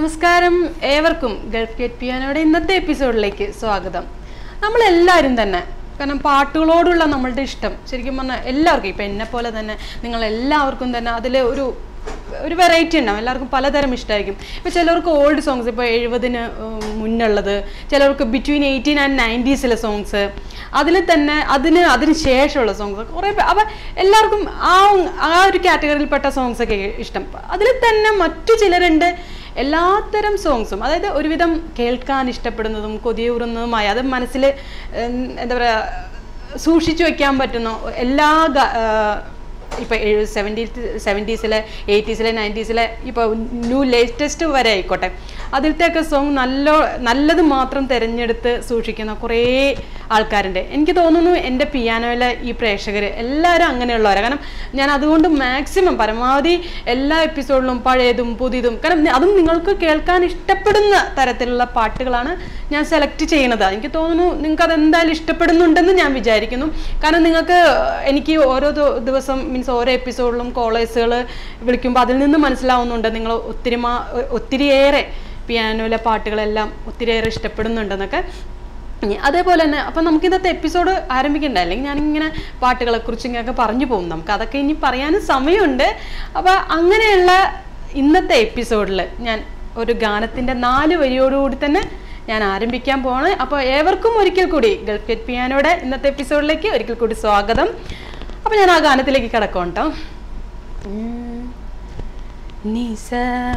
നമസ്കാരം ഏവർക്കും Gulf gate പിയാനോയുടെ ഇന്നത്തെ എപ്പിസോഡിലേക്ക് സ്വാഗതം നമ്മളെല്ലാവരും തന്നെ കാരണം പാട്ടുകളോടുള്ള നമ്മളുടെ ഇഷ്ടം ശരിക്കും പറഞ്ഞാൽ എല്ലാവർക്കും ഇപ്പം എന്നെ പോലെ തന്നെ നിങ്ങൾ എല്ലാവർക്കും തന്നെ അതിൽ ഒരു ഒരു വെറൈറ്റി ഉണ്ടാവും എല്ലാവർക്കും പലതരം ഇഷ്ടമായിരിക്കും ഇപ്പോൾ ചിലർക്ക് ഓൾഡ് സോങ്സ് ഇപ്പോൾ എഴുപതിന് മുന്നുള്ളത് ചിലർക്ക് ബിറ്റ്വീൻ എയ്റ്റീൻ ആൻഡ് നയൻറ്റീസിലെ സോങ്സ് അതിൽ തന്നെ അതിന് അതിന് ശേഷമുള്ള സോങ്സ് കുറേ അപ്പം എല്ലാവർക്കും ആ ആ ഒരു കാറ്റഗറിയിൽപ്പെട്ട സോങ്സ് ഒക്കെ ഇഷ്ടം അതിൽ തന്നെ മറ്റു ചിലരുണ്ട് എല്ലാത്തരം സോങ്സും അതായത് ഒരുവിധം കേൾക്കാൻ ഇഷ്ടപ്പെടുന്നതും കൊതിയൂറുന്നതുമായ അത് മനസ്സിൽ എന്താ പറയുക സൂക്ഷിച്ചു വെക്കാൻ പറ്റുന്ന എല്ലാ ഗ- ആ, ഇപ്പൊ സെവൻറ്റി സെവൻറ്റീസിലെ എയ്റ്റീസിലെ നയൻറ്റീസിലെ ഇപ്പോൾ ന്യൂ ലേറ്റസ്റ്റ് വരെ ആയിക്കോട്ടെ അതിലത്തെയൊക്കെ സോങ് നല്ല നല്ലത് മാത്രം തിരഞ്ഞെടുത്ത് സൂക്ഷിക്കുന്ന കുറേ ആൾക്കാരുണ്ട് എനിക്ക് തോന്നുന്നു എൻ്റെ പിയാനോയിലെ ഈ പ്രേക്ഷകർ എല്ലാവരും അങ്ങനെയുള്ളവരാണ് കാരണം ഞാൻ അതുകൊണ്ട് മാക്സിമം പരമാവധി എല്ലാ എപ്പിസോഡിലും പഴയതും പുതിയതും കാരണം നി- അതും നിങ്ങൾക്ക് കേൾക്കാൻ ഇഷ്ടപ്പെടുന്ന തരത്തിലുള്ള പാട്ടുകളാണ് ഞാൻ സെലക്ട് ചെയ്യണത് എനിക്ക് തോന്നുന്നു നിങ്ങൾക്ക് അത് എന്തായാലും ഇഷ്ടപ്പെടുന്നുണ്ടെന്ന് ഞാൻ വിചാരിക്കുന്നു കാരണം നിങ്ങൾക്ക് എനിക്ക് ഓരോ ദി- ദിവസം മീൻസ് ഓരോ എപ്പിസോഡിലും കോളേഴ്സുകൾ വിളിക്കുമ്പോൾ അതിൽ നിന്ന് മനസ്സിലാവുന്നുണ്ട് നിങ്ങൾ ഒത്തിരി മാ ഒത്തിരിയേറെ പിയാനോയിലെ പാട്ടുകളെല്ലാം ഒത്തിരിയേറെ ഇഷ്ടപ്പെടുന്നുണ്ടെന്നൊക്കെ ഇനി അതേപോലെ തന്നെ അപ്പം നമുക്ക് ഇന്നത്തെ എപ്പിസോഡ് ആരംഭിക്കണ്ട അല്ലെങ്കിൽ ഞാനിങ്ങനെ പാട്ടുകളെ കുറിച്ച് ഇങ്ങനെയൊക്കെ പറഞ്ഞു പോകും നമുക്ക് അതൊക്കെ ഇനി പറയാനും സമയമുണ്ട് അപ്പം അങ്ങനെയുള്ള ഇന്നത്തെ എപ്പിസോഡിൽ ഞാൻ ഒരു ഗാനത്തിൻ്റെ നാല് വരിയോടുകൂടി തന്നെ ഞാൻ ആരംഭിക്കാൻ പോവാണ് അപ്പോൾ ഏവർക്കും ഒരിക്കൽ കൂടി ഗൾഫ് ഗെറ്റ് പിയാനോയുടെ ഇന്നത്തെ എപ്പിസോഡിലേക്ക് ഒരിക്കൽ കൂടി സ്വാഗതം അപ്പോൾ ഞാൻ ആ ഗാനത്തിലേക്ക് കിടക്കാം കേട്ടോ ഉം. നിസ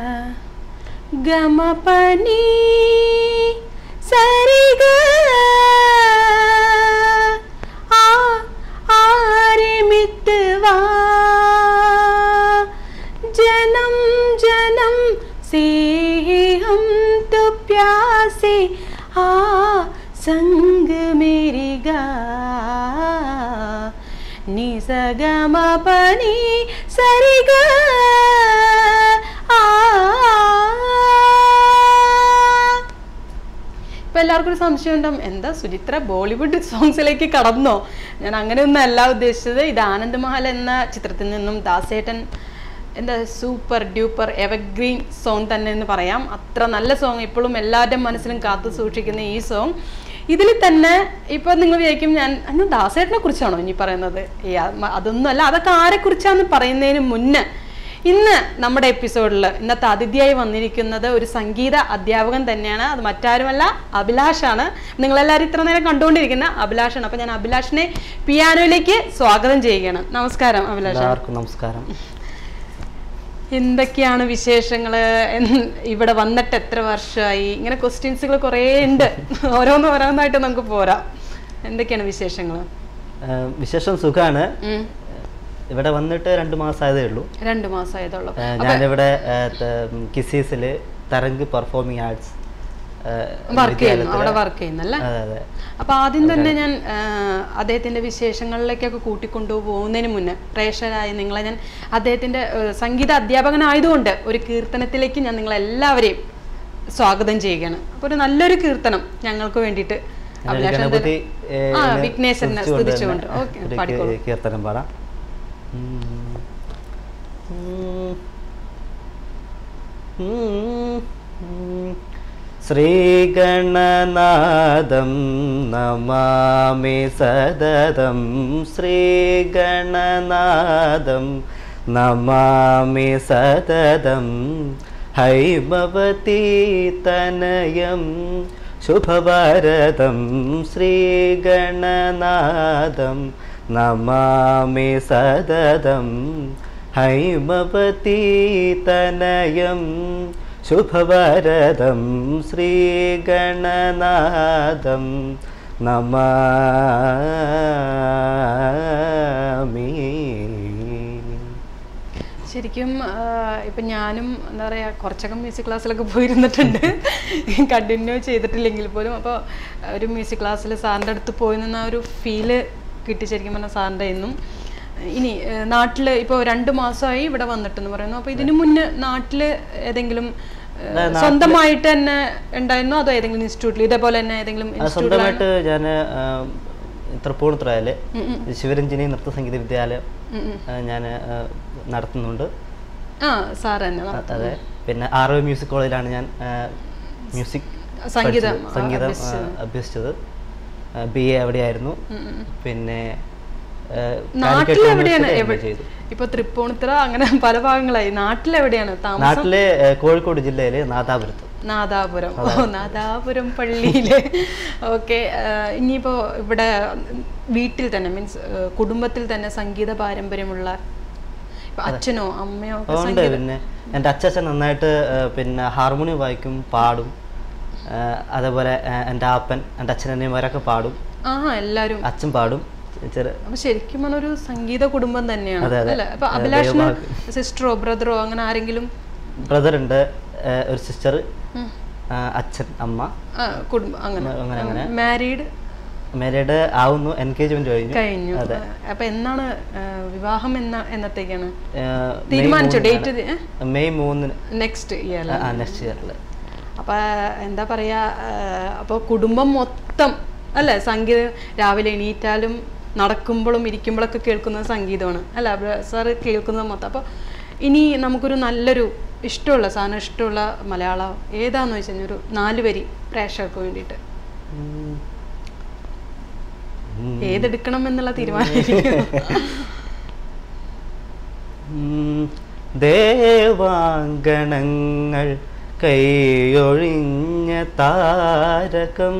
ഗമ പനി സരിഗ ആ ആരമിത്തുവാ जन्म जन्म से हम तो प्यासे आ संग मेरी गा नि स ग म प नि स रि ग ആ ഇപ്പൊ എല്ലാവർക്കും ഒരു സംശയം ഉണ്ടാവും എന്താ സുചിത്ര ബോളിവുഡ് സോങ്സിലേക്ക് കടന്നോ ഞാൻ അങ്ങനെയൊന്നും അല്ല ഉദ്ദേശിച്ചത് ഇത് ആനന്ദ് മഹൽ എന്ന ചിത്രത്തിൽ നിന്നും ദാസേട്ടൻ എന്താ സൂപ്പർ ഡ്യൂപ്പർ എവർഗ്രീൻ സോങ് തന്നെ എന്ന് പറയാം അത്ര നല്ല സോങ് ഇപ്പോഴും എല്ലാവരുടെയും മനസ്സിലും കാത്തു സൂക്ഷിക്കുന്ന ഈ സോങ് ഇതിൽ തന്നെ ഇപ്പൊ നിങ്ങൾ വിചാരിക്കും ഞാൻ അന്ന് ദാസേട്ടനെ കുറിച്ചാണോ ഇനി പറയുന്നത് ഈ ആ- അതൊന്നും അല്ല അതൊക്കെ ആരെ കുറിച്ചാന്ന് പറയുന്നതിന് മുന്നേ ഇന്ന് നമ്മുടെ എപ്പിസോഡിൽ ഇന്നത്തെ അതിഥിയായി വന്നിരിക്കുന്നത് ഒരു സംഗീത അധ്യാപകൻ തന്നെയാണ് അത് മറ്റാരുമല്ല അഭിലാഷാണ് നിങ്ങളെല്ലാവരും ഇത്ര നേരം കണ്ടുകൊണ്ടിരിക്കുന്ന അഭിലാഷാണ് അപ്പൊ ഞാൻ അഭിലാഷിനെ പിയാനോയിലേക്ക് സ്വാഗതം ചെയ്യുകയാണ് നമസ്കാരം അഭിലാഷ് എല്ലാവർക്കും നമസ്കാരം എന്തൊക്കെയാണ് വിശേഷങ്ങള് എന്ന് ഇവിടെ വന്നിട്ട് എത്ര വർഷമായി ഇങ്ങനെ ക്വസ്റ്റ്യൻസുകൾ കുറേ ഉണ്ട് ഓരോന്ന് ഓരോന്നായിട്ട് നമുക്ക് പോരാ എന്തൊക്കെയാണ് വിശേഷങ്ങൾ ഏഹ് വിശേഷം സുഖാണ് ഇവിടെ വന്നിട്ട് രണ്ട് മാസമായതേ ഉള്ളൂ രണ്ടു മാസമായതുള്ളൂ ഏഹ് ഞാനിവിടെ ഏഹ് ത- കിസീസില് തരംഗ് പെർഫോമിംഗ് ആർട്സ് വർക്ക് ചെയ്യുന്നു അവിടെ വർക്ക് ചെയ്യുന്നല്ലേ അതെ അതെ അപ്പൊ ആദ്യം തന്നെ ഞാൻ ആ, അദ്ദേഹത്തിന്റെ വിശേഷങ്ങളിലേക്കൊക്കെ കൂട്ടിക്കൊണ്ടു പോകുന്നതിന് മുന്നേ പ്രേക്ഷകരായ നിങ്ങളെ ഞാൻ അദ്ദേഹത്തിന്റെ ആ, സംഗീത അധ്യാപകനായതുകൊണ്ട് ഒരു കീർത്തനത്തിലേക്ക് ഞാൻ നിങ്ങളെല്ലാവരെയും സ്വാഗതം ചെയ്യുകയാണ് അപ്പൊ ഒരു നല്ലൊരു കീർത്തനം ഞങ്ങൾക്ക് വേണ്ടിയിട്ട് ഞാനൊരു അഭിലാഷ് ഗണപതി എന്തായാലും- ഏഹ്, ആ നെ വിഘ്നേശ്വരനെ സ്തുതിച്ചുകൊണ്ട് സ്തുതിച്ചുകൊണ്ട് തന്നെ ഓക്കെ ഒരു പാടിക്കോളൂ കീ- കീർത്തനം പാടാം ഉം. ഉം. ഉം. ഉം. ശ്രീഗണനാദം നമാമി സതതം ശ്രീഗണനാദം നമാമി സതതം ഹൈമവതി തനയം ശുഭഭാരതം ശ്രീഗണനാദം നമാമി സതതം ഹൈമവതി തനയം ശുഭവരദം ശ്രീഗണനാദം നമാമി ശരിക്കും ആ, ഇപ്പൊ ഞാനും എന്താ പറയാ കുറച്ചൊക്കെ മ്യൂസിക് ക്ലാസ്സിലൊക്കെ പോയിരുന്നിട്ടുണ്ട് കണ്ടിന്യൂ ചെയ്തിട്ടില്ലെങ്കിൽ പോലും അപ്പോൾ ഒരു മ്യൂസിക് ക്ലാസ്സിൽ സാറിൻ്റെ അടുത്ത് പോയി നിന്ന ആ ഒരു ഫീല് കിട്ടി ശരിക്കും പറഞ്ഞാൽ സാറിൻ്റെ ഇന്നും ഇനി നാട്ടിൽ ഇപ്പോൾ രണ്ട് മാസമായി ഇവിടെ വന്നിട്ടെന്ന് പറയുന്നു അപ്പോൾ ഇതിനു മുന്നേ നാട്ടിൽ ഏതെങ്കിലും ആ, സ്വന്തമായിട്ട് തന്നെ ഉണ്ടായിരുന്നോ അതോ ഏതെങ്കിലും ഇൻസ്റ്റിറ്റ്യൂട്ടിൽ ഇതേപോലെ തന്നെ ഏതെങ്കിലും ആ, സ്വന്തമായിട്ട് ഞാൻ തൃപ്പൂണിത്തുറയിൽ ശിവരഞ്ജിനി നൃത്ത സംഗീത വിദ്യാലയം ഞാൻ നടത്തുന്നുണ്ട് ആ സാർ തന്നെ അതെ പിന്നെ ആർ ഒ മ്യൂസിക് കോളേജിലാണ് ഞാൻ മ്യൂസിക് സംഗീതം പഠിച്ചത്. സംഗീതം അഭ്യസിച്ചത്. ആ, അഭ്യസിച്ചത് ബി എ അവിടെയായിരുന്നു ഉം, ഉം. പിന്നെ ആ, നാട്ടിൽ കാലിക്കറ്റ് എവിടെയാണ് യൂണിവേഴ്സിറ്റി എവിടെ MA ചെയ്തു ഇപ്പൊ തൃപ്പൂണിത്തുറ അങ്ങനെ പല ഭാഗങ്ങളായി നാട്ടിൽ എവിടെയാണ് താമസം നാട്ടിലെ ആ, കോഴിക്കോട് ജില്ലയിലെ നാദാപുരത്ത് നാദാപുരം ഓ നാദാപുരം പള്ളിയില് ഓക്കെ ഇനിയിപ്പോ ഇവിടെ വീട്ടിൽ തന്നെ മീൻസ് കുടുംബത്തിൽ തന്നെ സംഗീത പാരമ്പര്യമുള്ള ഇപ്പൊ അച്ഛനോ അമ്മയോ ഒക്കെ ഉണ്ട് സംഗീത പിന്നെ എൻ്റെ അച്ഛൻ നന്നായിട്ട് ആ, പിന്നെ ഹാർമോണിയം വായിക്കും പാടും ആ, അതേപോലെ ആ, എൻ്റെ ആപ്പൻ എൻ്റെ അച്ഛനമ്മമാരൊക്കെ പാടും ആ എല്ലാരും അച്ഛൻ പാടും ചെറു അപ്പൊ ശരിക്കും പറഞ്ഞ ഒരു സംഗീത കുടുംബം തന്നെയാണ് അതെ, അതെ. അല്ലെ അപ്പൊ അതെ, അഭിലാഷിന് ദൈവഭാഗ്യം. സിസ്റ്ററോ ബ്രദറോ അങ്ങനെ ആരെങ്കിലും ബ്രദറുണ്ട് ഒരു സിസ്റ്റർ ഉം. അച്ഛൻ അമ്മ ആ, കുടുംബം അങ്ങനെ അങ്ങനെ അങ്ങനെ മാരീഡ് മാരീഡ് ആവുന്നു എൻഗേജ്മെന്റ് കഴിഞ്ഞു കഴിഞ്ഞു അതെ അപ്പൊ എന്നാണ് ആ, വിവാഹം എന്ന എന്നത്തേക്കാണ് ആ, മെയ് തീരുമാനിച്ചോ മൂന്നിനാണ്. ഡേറ്റ് മെയ് മൂന്നിന് നെക്സ്റ്റ് ഇയർ നെക്സ്റ്റ് ഇയറിൽ അപ്പൊ എന്താ പറയാ അപ്പോൾ കുടുംബം മൊത്തം അല്ലേ സംഗീതം രാവിലെ എണീറ്റാലും നടക്കുമ്പോഴും ഇരിക്കുമ്പോഴൊക്കെ കേൾക്കുന്നത് സംഗീതമാണ് അല്ല സാറ് കേൾക്കുന്നത് മൊത്തം അപ്പോൾ ഇനി നമുക്കൊരു നല്ലൊരു ഇഷ്ടമുള്ള സാധനം ഇഷ്ടമുള്ള മലയാളം ഏതാന്ന് വെച്ച് കഴിഞ്ഞാൽ ഒരു നാല് വരി പ്രേക്ഷകർക്ക് വേണ്ടിയിട്ട് ഏതെടുക്കണം എന്നുള്ള തീരുമാനം ദേവാങ്കണങ്ങൾ കൈയൊഴിഞ്ഞ താരകം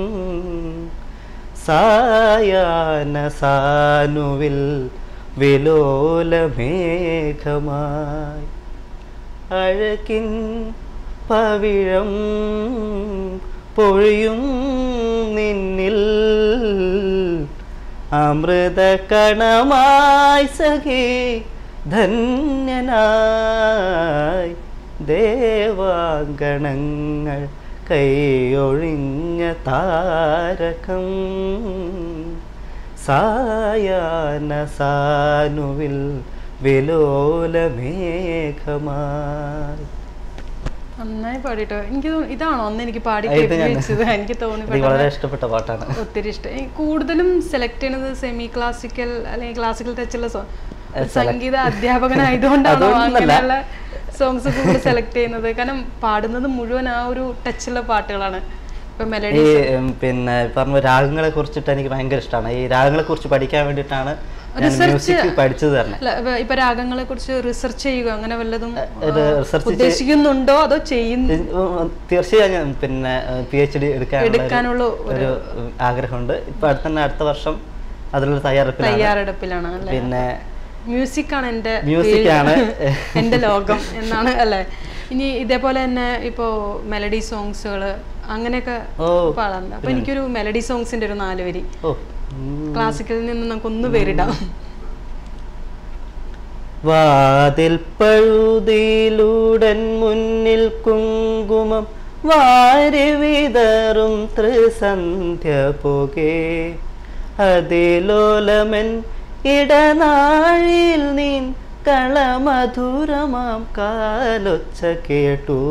സായാന സാനുവിൽ വിലോലമേഘമായി അഴകിൻ പവിഴം പൊഴിയും നിന്നിൽ അമൃതകണമായി സഖി ധന്യനായി ദേവാങ്കണങ്ങൾ കൈയൊഴിഞ്ഞ താരകം സായാന സാനുവിൽ വിലോലമേഘമായി നന്നായി പാടിട്ടോ എനിക്ക് തോന്നി ഇതാണോ അന്ന് എനിക്ക് പാടി ആ, ഇത് ഞാൻ- കേൾപ്പിച്ചത് എനിക്ക് തോന്നി എനിക്ക് വളരെ ഇഷ്ടപ്പെട്ട പാട്ടാണ് ഒത്തിരി ഇഷ്ടം ഈ കൂടുതലും സെലക്ട് ചെയ്യുന്നത് സെമി ക്ലാസിക്കൽ അല്ലെങ്കിൽ ക്ലാസിക്കൽ ടച്ചുള്ള സോങ് സംഗീത അധ്യാപകനായതുകൊണ്ടാണോ അതുകൊണ്ടല്ല. അങ്ങനെയുള്ള സോങ്സ് കൂടുതൽ സെലക്ട് ചെയ്യുന്നത് കാരണം പാടുന്നത് മുഴുവൻ ആ ഒരു ടച്ചുള്ള പാട്ടുകളാണ് ഇപ്പൊ മെലഡി ഈ ഉം, പിന്നെ പറഞ്ഞ രാഗങ്ങളെ കുറിച്ചിട്ട് എനിക്ക് ഭയങ്കര ഇഷ്ടമാണ് ഈ രാഗങ്ങളെ കുറിച്ച് പഠിക്കാൻ വേണ്ടിയിട്ടാണ് ഞാൻ Research- മ്യൂസിക് പഠിച്ചത് തന്നെ അല്ല ഇപ്പൊ- ഇപ്പൊ രാഗങ്ങളെ കുറിച്ച് റിസർച്ച് ചെയ്യുക അങ്ങനെ വല്ലതും ഒരു ആ, research ചെയ്ത് ഉദ്ദേശിക്കുന്നുണ്ടോ അതോ ചെയ്യുന്നു ഉം, തീർച്ചയായും ഞാൻ പിന്നെ പി എച്ച് ഡി എടുക്കാനുള്ള എടുക്കാനുള്ള ഒരു- ഒരു ഉം, ആഗ്രഹമുണ്ട് ഇപ്പൊ അടുത്ത തന്നെ അടുത്ത വർഷം അതിനുള്ള തയ്യാറെടുപ്പിലാണ് തയ്യാറെടുപ്പിലാണ് അല്ലെ പിന്നെ മ്യൂസിക് ആണ് എൻ്റെ Music field. ആണ്. എൻ്റെ ലോകം എന്നാണ് അല്ലേ ഇനി ഇതേപോലെ തന്നെ ഇപ്പോ മെലഡി സോങ്സുകൾ അങ്ങനെയൊക്കെ ഓ പാടാറുണ്ട് അപ്പൊ എനിക്കൊരു മെലഡി സോങ്സിന്റെ ഒരു നാല് വരി ഓ ഉം. ക്ലാസിക്കലിൽ നിന്ന് നമുക്ക് ഒന്ന് പേരിടാം വാതിൽ പഴുതിയിലൂടൻ മുന്നിൽ കുങ്കുമം വാരി വിതറും ത്രിസന്ധ്യ പുകേ അതിലോലമൻ ഇടനാഴിയിൽ നീൻ കളമധുരമാം കാലൊച്ച കേട്ടു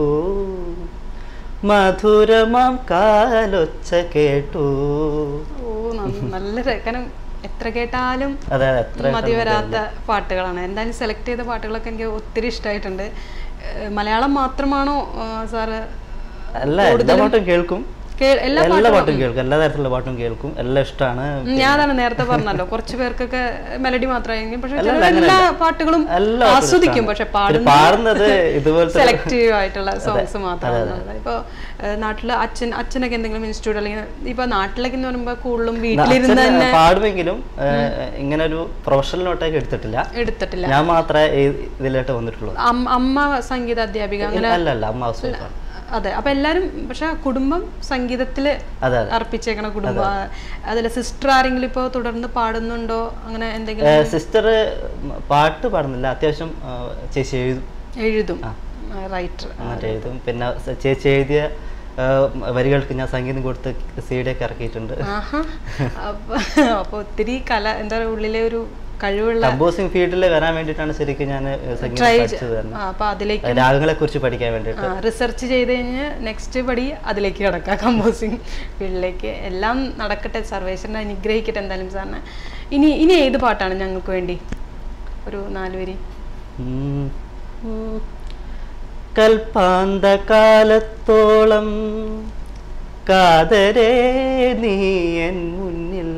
മധുരമാം കാലൊച്ച കേട്ടു ഓ ന- നല്ല ര- കാരണം എത്ര കേട്ടാലും അതെ അതെ എത്ര മതി വരാത്ത പാട്ടുകളാണ് എന്തായാലും സെലക്ട് ചെയ്ത പാട്ടുകളൊക്കെ എനിക്ക് ഒത്തിരി ഇഷ്ടമായിട്ടുണ്ട് ഏഹ് മലയാളം മാത്രമാണോ ആ, സാറ് അല്ല എല്ലാ പാട്ടും കേൾക്കും കേ- എല്ലാ എല്ലാ പാട്ടും കേൾക്കും എല്ലാ തരത്തിലുള്ള പാട്ടും കേൾക്കും എല്ലാം ഇഷ്ടമാണ് ഉം, ഞാൻ അതാണ് നേരത്തെ പറഞ്ഞല്ലോ കുറച്ച് പേർക്കൊക്കെ മെലഡി മാത്രമായിരിക്കും പക്ഷെ അല്ല, ചിലർ അല്ല, എല്ലാ അങ്ങനെയല്ല. പാട്ടുകളും എല്ലാ പാട്ടും ആസ്വദിക്കും ഇഷ്ടമാണ്. പക്ഷെ പിന്നെ പാടുന്നത് ഇതുപോലത്തെ സെലക്റ്റീവ് ആയിട്ടുള്ള സോങ്സ് മാത്രമാണ് ഇപ്പൊ ഏഹ്, നാട്ടില് അച്ഛൻ അച്ഛനൊക്കെ എന്തെങ്കിലും ഇൻസ്റ്റിറ്റ്യൂട്ട് അല്ലെങ്കിൽ ഇപ്പൊ നാട്ടിലൊക്കെ എന്ന് പറയുമ്പോ കൂടുതലും വീട്ടിലിരുന്ന് അച്ഛൻ തന്നെ പാടുമെങ്കിലും ഏഹ്, ഇങ്ങനെ ഒരു പ്രൊഫഷണൽ നോട്ടേക്ക് എടുത്തിട്ടില്ല എടുത്തിട്ടില്ല ഞാൻ മാത്രമേ ഈ ഇതിലോട്ട് വന്നിട്ടുള്ളൂ അം- അമ്മ സംഗീത അധ്യാപിക അങ്ങനെ അല്ല അല്ല അമ്മ ഹൗസ് വൈഫാണ് അതെ അപ്പൊ എല്ലാരും പക്ഷെ കുടുംബം സംഗീതത്തില് അതെ അതെ അർപ്പിച്ചേക്കണ കുടുംബം അതിലെ സിസ്റ്റർ ആരെങ്കിലും ഇപ്പൊ തുടർന്ന് പാടുന്നുണ്ടോ അങ്ങനെ എന്തെങ്കിലും സിസ്റ്റർ പാട്ട് പാടുന്നില്ല അത്യാവശ്യം ആ, ചേച്ചി എഴുതും എഴുതും റൈറ്റർ മറ്റേ എഴുതും പിന്നെ സ- ചേച്ചി എഴുതിയ ആ, വരികൾക്ക് ഞാൻ സംഗീതം കൊടുത്ത് സി ഡി ഒക്കെ ഇറക്കിയിട്ടുണ്ട് ആഹാ അപ്പൊ അപ്പൊ ഒത്തിരി കല എന്താ പറയുക ഉള്ളിലെ ഒരു കഴിവുള്ള കമ്പോസിങ് ഫീൽഡിൽ വരാൻ വേണ്ടിയിട്ടാണ് ശരിക്കും ഞാൻ സംഗീതം ട്രൈ പഠിച്ചത് തന്നെ അപ്പൊ അതിലേക്ക് രാഗങ്ങളെ കുറിച്ച് പഠിക്കാൻ വേണ്ടിയിട്ട് റിസർച്ച് ചെയ്ത് കഴിഞ്ഞ് നെക്സ്റ്റ് പടി അതിലേക്ക് കിടക്കാം കമ്പോസിങ് ഫീൽഡിലേക്ക് എല്ലാം നടക്കട്ടെ സർവേശ്വരനെ അനുഗ്രഹിക്കട്ടെ എന്തായാലും സാറിന് ഇനി ഇനി ഏത് പാട്ടാണ് ഞങ്ങൾക്ക് വേണ്ടി ഒരു നാല് വരി ഉം. ഉം. കൽപ്പാന്തകാലത്തോളം കാതരേ നീ എൻ മുന്നിൽ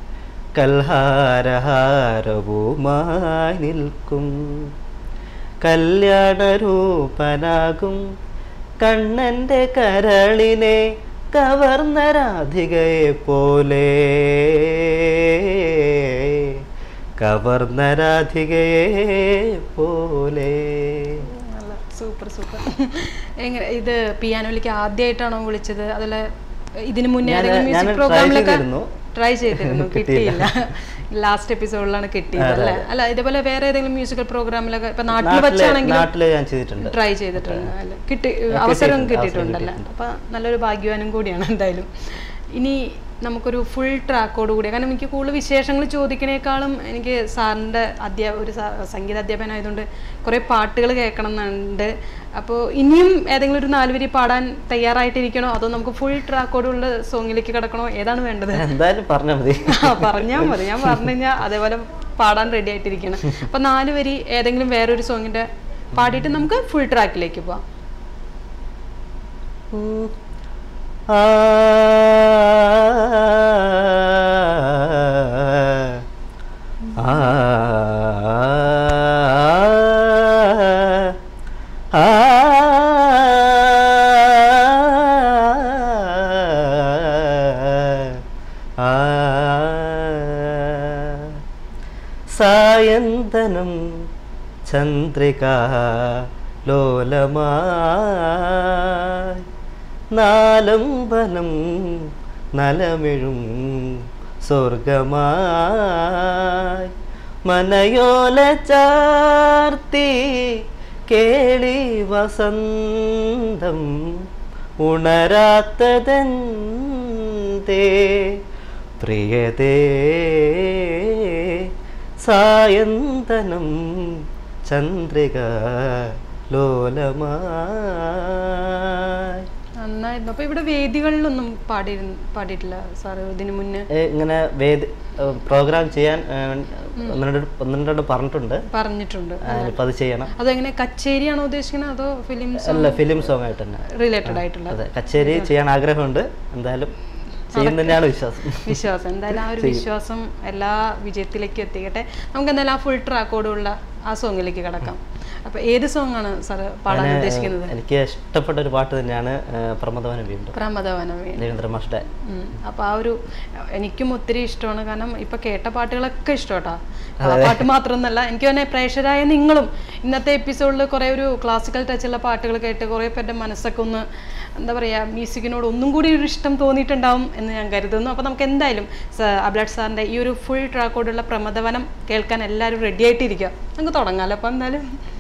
കൽഹാരഹാരവുമായി നിൽക്കും കല്യാണരൂപനാകും കണ്ണൻ്റെ കരളിനെ കവർന്ന രാധികയെ പോലെ കവർന്ന രാധികയെ പോലെ നല്ല സൂപ്പർ സൂപ്പർ എങ്ങനെ ഇത് പിയാനോയിലേക്ക് ആദ്യമായിട്ടാണോ വിളിച്ചത് അതല്ല ഇതിന് മുന്നേ ഞാന് ഏതെങ്കിലും ഞാന് മ്യൂസിക് try പ്രോഗ്രാമിലൊക്കെ ചെയ്തിരുന്നു. ട്രൈ ചെയ്തിരുന്നു കിട്ടിയില്ല. കിട്ടിയില്ല ലാസ്റ്റ് എപ്പിസോഡിലാണ് കിട്ടിയത് അല്ലേ അല്ല ഇതേപോലെ വേറെ ഏതെങ്കിലും മ്യൂസിക്കൽ പ്രോഗ്രാമിലൊക്കെ ഇപ്പൊ നാട്ടിൽ നാട്ടില് വെച്ചാണെങ്കിലും നാട്ടില് ഞാൻ ചെയ്തിട്ടുണ്ട് ട്രൈ ചെയ്തിട്ടുണ്ട് അല്ലേ കിട്ടി കിട്ടിയിട്ടുണ്ട്, അവസരം അവസരം കിട്ടിയിട്ടുണ്ടല്ലേ അപ്പൊ നല്ലൊരു ഭാഗ്യവാനും കൂടിയാണ് എന്തായാലും ഇനി നമുക്കൊരു ഫുൾ ട്രാക്കോട് കൂടി കാരണം എനിക്ക് കൂടുതൽ വിശേഷങ്ങൾ ചോദിക്കണേക്കാളും എനിക്ക് സാറിൻ്റെ അധ്യാപ ഒരു സ- സംഗീത അധ്യാപകനായതുകൊണ്ട് കുറേ പാട്ടുകൾ കേൾക്കണം എന്നുണ്ട് അപ്പോൾ ഇനിയും ഏതെങ്കിലും ഒരു നാലുവരി പാടാൻ തയ്യാറായിട്ടിരിക്കണോ അതോ നമുക്ക് ഫുൾ ട്രാക്കോടുള്ള സോങ്ങിലേക്ക് കിടക്കണോ ഏതാണ് വേണ്ടത് എന്തായാലും പറഞ്ഞാൽ മതി ആ, പറഞ്ഞാ മതി ഞാൻ പറഞ്ഞു കഴിഞ്ഞാൽ അതേപോലെ പാടാൻ റെഡി ആയിട്ടിരിക്കണം അപ്പൊ നാല് വരി ഏതെങ്കിലും വേറൊരു സോങ്ങിന്റെ പാടിയിട്ട് നമുക്ക് ഫുൾ ട്രാക്കിലേക്ക് പോവാം ആ ആ ആ ആ സായന്തനം ചന്ദ്രിക ലോലമായി നാലമ്പലം നലമിഴും സ്വർഗമായി മനയോല ചാർത്തി കേളി വസന്തം ഉണരാത്തതെന്തേ പ്രിയതേ സായന്തനം ചന്ദ്രിക ലോലമായി നന്നായിരുന്നു അപ്പൊ ഇവിടെ വേദികളിലൊന്നും പാടി പാടിയിട്ടില്ല സാറ് ഇതിനു മുന്നേ ഏ, ഇങ്ങനെ വേദി പ്രോഗ്രാം ചെയ്യാൻ ഏ, ഒന്ന് രണ്ട് ഒന്ന് രണ്ട് പറഞ്ഞിട്ടുണ്ട് പറഞ്ഞിട്ടുണ്ട് ഇപ്പം അത് ചെയ്യണം അതെങ്ങനെ കച്ചേരിയാണോ ഉദ്ദേശിക്കുന്നത് അതോ ഫിലിംസ് അല്ല ഫിലിം സോങ് ആയിട്ട് തന്നെ റിലേറ്റഡ് ആയിട്ടുള്ള അതെ കച്ചേരി ചെയ്യാൻ ആഗ്രഹമുണ്ട് എന്തായാലും ചെയ്യും തന്നെയാണ് വിശ്വാസം വിശ്വാസം എന്തായാലും ആ ഒരു വിശ്വാസം എല്ലാ വിജയത്തിലേക്കും എത്തിക്കട്ടെ നമുക്ക് എന്തായാലും ആ ഫുൾ ട്രാക്കോടുള്ള ആ സോങ്ങിലേക്ക് കിടക്കാം അപ്പൊ ഏത് സോങ് ആണ് സാറ് പാടാൻ ഉദ്ദേശിക്കുന്നത് എനിക്ക് ഇഷ്ടപ്പെട്ട ഒരു പാട്ട് തന്നെയാണ് ഏ, പ്രമദവനം വീണ്ടും പ്രമദവനം വേണ്ടി രവീന്ദ്ര മാഷ്ടെ ഉം. അപ്പൊ ആ ഒരു എനിക്കും ഒത്തിരി ഇഷ്ടമാണ് കാരണം ഇപ്പൊ കേട്ട പാട്ടുകളൊക്കെ ഇഷ്ടമാട്ടാ ആ പാട്ട് മാത്രമൊന്നല്ല എനിക്ക് തന്നെ പ്രേക്ഷകരായ നിങ്ങളും ഇന്നത്തെ എപ്പിസോഡിൽ കുറെ ഒരു ക്ലാസിക്കൽ ടച്ചുള്ള പാട്ടുകൾ കേട്ട് കുറെ പേരുടെ മനസ്സൊക്കെ ഒന്ന് എന്താ പറയാ മ്യൂസിക്കിനോട് ഒന്നും കൂടി ഒരു ഇഷ്ടം തോന്നിയിട്ടുണ്ടാവും എന്ന് ഞാൻ കരുതുന്നു അപ്പൊ നമുക്ക് എന്തായാലും സ- അബ്ലാഡ് സാറിന്റെ ഈ ഒരു ഫുൾ ട്രാക്കോടുള്ള പ്രമദവനം കേൾക്കാൻ എല്ലാവരും റെഡി ആയിട്ടിരിക്കുക നമുക്ക് തുടങ്ങാമല്ലോ അപ്പൊ എന്തായാലും